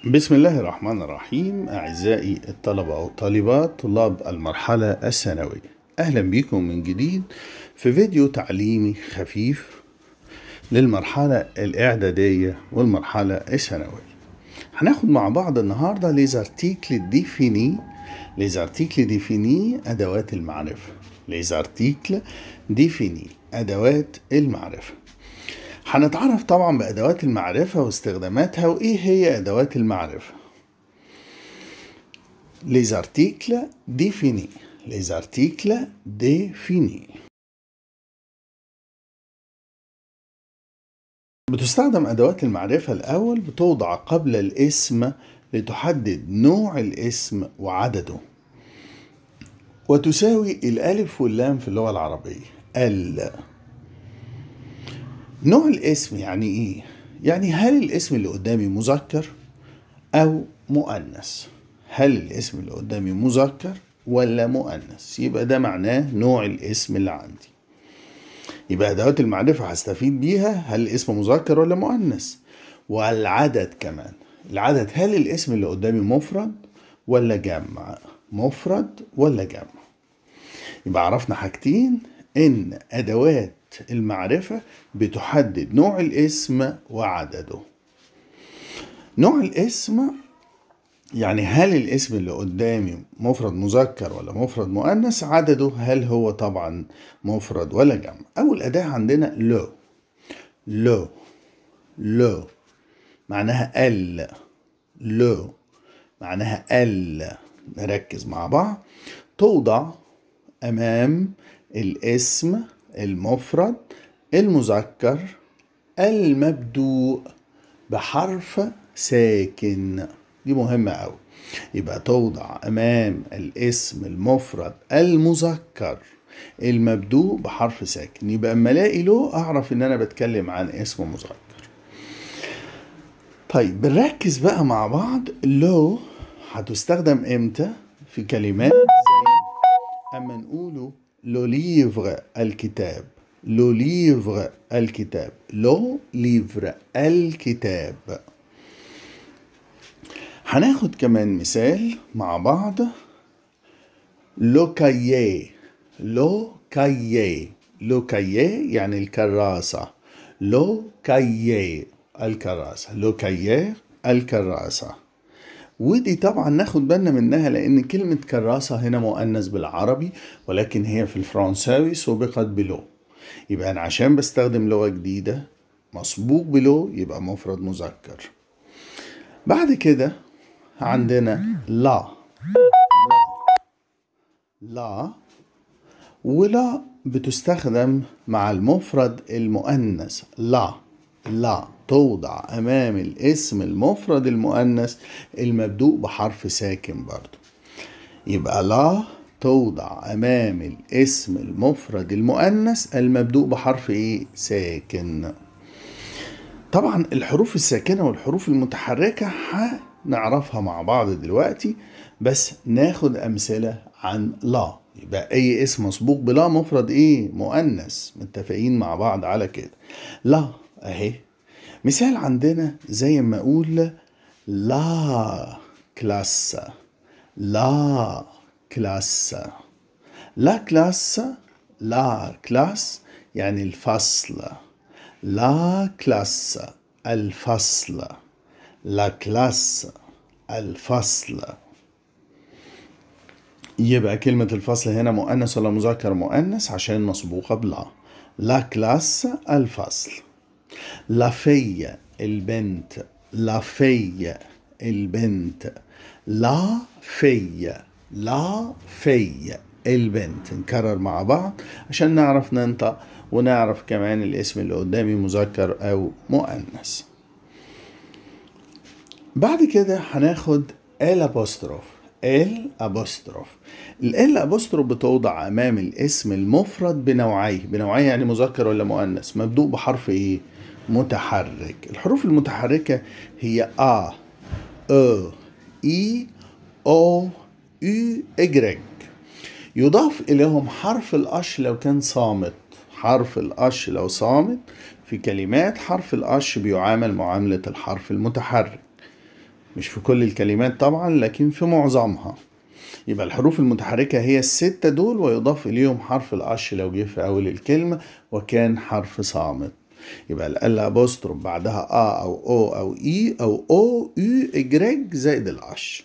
بسم الله الرحمن الرحيم أعزائي الطلبة والطالبات طلاب المرحلة الثانوية أهلا بكم من جديد في فيديو تعليمي خفيف للمرحلة الإعدادية والمرحلة الثانوية هناخد مع بعض النهاردة les articles définis les articles définis أدوات المعرفة les articles définis أدوات المعرفة هنتعرف طبعا بأدوات المعرفة واستخداماتها وإيه هي أدوات المعرفة les articles définis les articles définis بتستخدم أدوات المعرفة الأول بتوضع قبل الاسم لتحدد نوع الاسم وعدده وتساوي الألف واللام في اللغة العربية ال نوع الاسم يعني ايه؟ يعني هل الاسم اللي قدامي مذكر أو مؤنث؟ هل الاسم اللي قدامي مذكر ولا مؤنث؟ يبقى ده معناه نوع الاسم اللي عندي. يبقى أدوات المعرفة هستفيد بيها هل الاسم مذكر ولا مؤنث؟ والعدد كمان. العدد هل الاسم اللي قدامي مفرد ولا جمع؟ مفرد ولا جمع؟ يبقى عرفنا حاجتين إن أدوات المعرفة بتحدد نوع الاسم وعدده نوع الاسم يعني هل الاسم اللي قدامي مفرد مذكر ولا مفرد مؤنث عدده هل هو طبعا مفرد ولا جمع أول أداة عندنا لو لو لو معناها ال لو معناها ال نركز مع بعض توضع أمام الاسم المفرد المذكر المبدوء بحرف ساكن دي مهمة أوي يبقى توضع أمام الاسم المفرد المذكر المبدوء بحرف ساكن يبقى أما ألاقي له أعرف إن أنا بتكلم عن اسم مذكر طيب بنركز بقى مع بعض لو هتستخدم إمتى في كلمات زي أما نقوله لو ليفر الكتاب لو ليفر الكتاب لو ليفر الكتاب هناخد كمان مثال مع بعض لو كاييه لو كاييه لو كاييه يعني الكراسة لو كاييه الكراسة لو كاييه الكراسة ودي طبعا ناخد بالنا منها لان كلمة كراسة هنا مؤنث بالعربي ولكن هي في الفرنساوي سبقت بلو يبقى انا عشان بستخدم لغة جديدة مسبوق بلو يبقى مفرد مذكر بعد كده عندنا لا لا ولا بتستخدم مع المفرد المؤنث لا لا توضع أمام الاسم المفرد المؤنث المبدوء بحرف ساكن برضو يبقى لا توضع أمام الاسم المفرد المؤنث المبدوء بحرف إيه؟ ساكن طبعا الحروف الساكنة والحروف المتحركة هنعرفها مع بعض دلوقتي بس ناخد أمثلة عن لا يبقى أي اسم مسبوق بلا مفرد إيه؟ مؤنث متفقين مع بعض على كده لا أهي مثال عندنا زي ما اقول لا كلاس لا كلاس لا كلاس لا كلاس يعني الفصل لا كلاس الفصل لا كلاس الفصل يبقى كلمة الفصل هنا مؤنث ولا مذكر مؤنث عشان مسبوقة بلا لا كلاس الفصل لا في البنت لا في البنت لا في لا في البنت نكرر مع بعض عشان نعرف ننطق ونعرف كمان الاسم اللي قدامي مذكر او مؤنث بعد كده هناخد ال ابوستروف ال ابوستروف ال ابوستروف بتوضع امام الاسم المفرد بنوعيه بنوعيه يعني مذكر ولا مؤنث مبدوء بحرف ايه متحرك الحروف المتحركة هي A E I O U Y يضاف إليهم حرف الأش لو كان صامت حرف الأش لو صامت في كلمات حرف الأش بيعامل معاملة الحرف المتحرك مش في كل الكلمات طبعا لكن في معظمها يبقى الحروف المتحركة هي الستة دول ويضاف إليهم حرف القش لو جه في أول الكلمة وكان حرف صامت يبقى ال أبوستروف بعدها آ أو أو أو إي أو أو يو إجريج زائد القش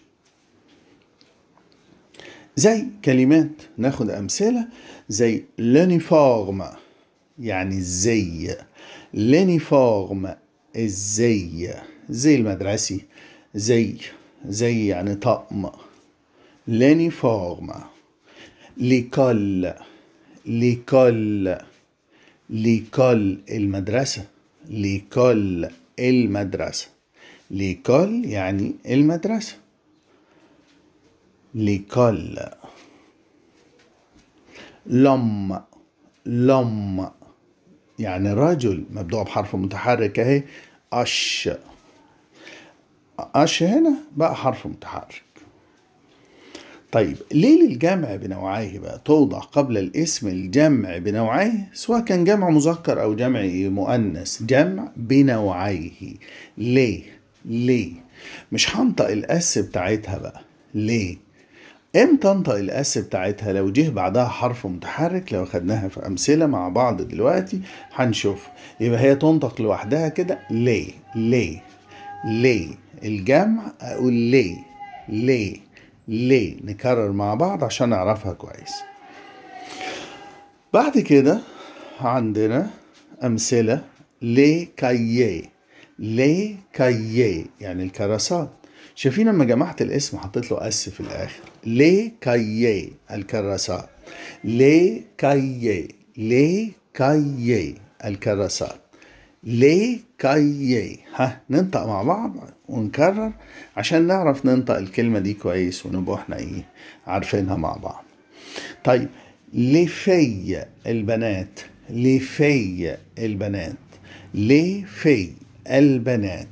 زي كلمات ناخد أمثلة زي لونيفورم يعني الزي لونيفورم الزي زي المدرسي زي زي يعني طقم لونيفورم ليكول ليكول ليكول المدرسة ليكول المدرسة ليكول يعني المدرسة ليكول لم لم يعني رجل مبدوء بحرف متحرك اهي أش أش هنا بقى حرف متحرك طيب ليه للجمع بنوعيه بقى توضع قبل الاسم الجمع بنوعيه سواء كان جمع مذكر او جمع مؤنث جمع بنوعيه ليه ليه مش هنطق الاس بتاعتها بقى ليه امتى انطق الاس بتاعتها لو جه بعدها حرف متحرك لو خدناها في امثله مع بعض دلوقتي هنشوف يبقى هي تنطق لوحدها كده ليه ليه ليه الجمع اقول ليه ليه ليه نكرر مع بعض عشان نعرفها كويس بعد كده عندنا أمثلة ليه كاييه ليه كاييه يعني الكراسات شايفين لما جمعت الاسم حطيت له اس في الاخر ليه كاييه الكراسات ليه كاييه ليه كاييه الكراسات ليه كاييه ها ننطق مع بعض ونكرر عشان نعرف ننطق الكلمة دي كويس ونبقى احنا ايه عارفينها مع بعض طيب لفي البنات لفي البنات لفي البنات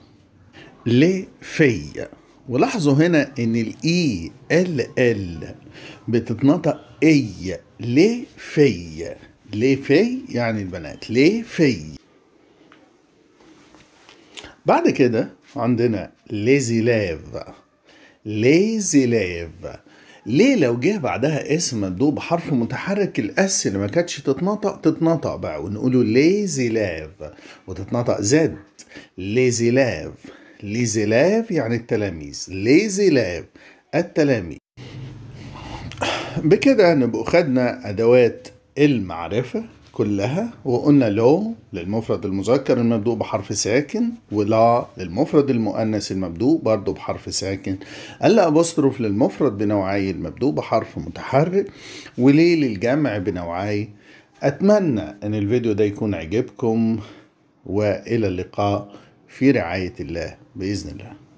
لفي ولاحظوا هنا ان الاي ال ال بتتنطق اي لفي لفي يعني البنات لفي بعد كده عندنا ليزيلاف ليزيلاف ليه لو جه بعدها اسم مبدوء بحرف متحرك الاس اللي ما كانتش تتنطق تتنطق بقى ونقوله ليزيلاف وتتنطق زد ليزيلاف ليزيلاف يعني التلاميذ ليزيلاف التلاميذ بكده نبقى خدنا ادوات المعرفه كلها وقلنا لو للمفرد المذكر المبدوء بحرف ساكن ولا للمفرد المؤنث المبدوء برضه بحرف ساكن الا ابوستروف للمفرد بنوعي المبدوء بحرف متحرك وليه للجمع بنوعي اتمنى ان الفيديو ده يكون عجبكم والى اللقاء في رعايه الله باذن الله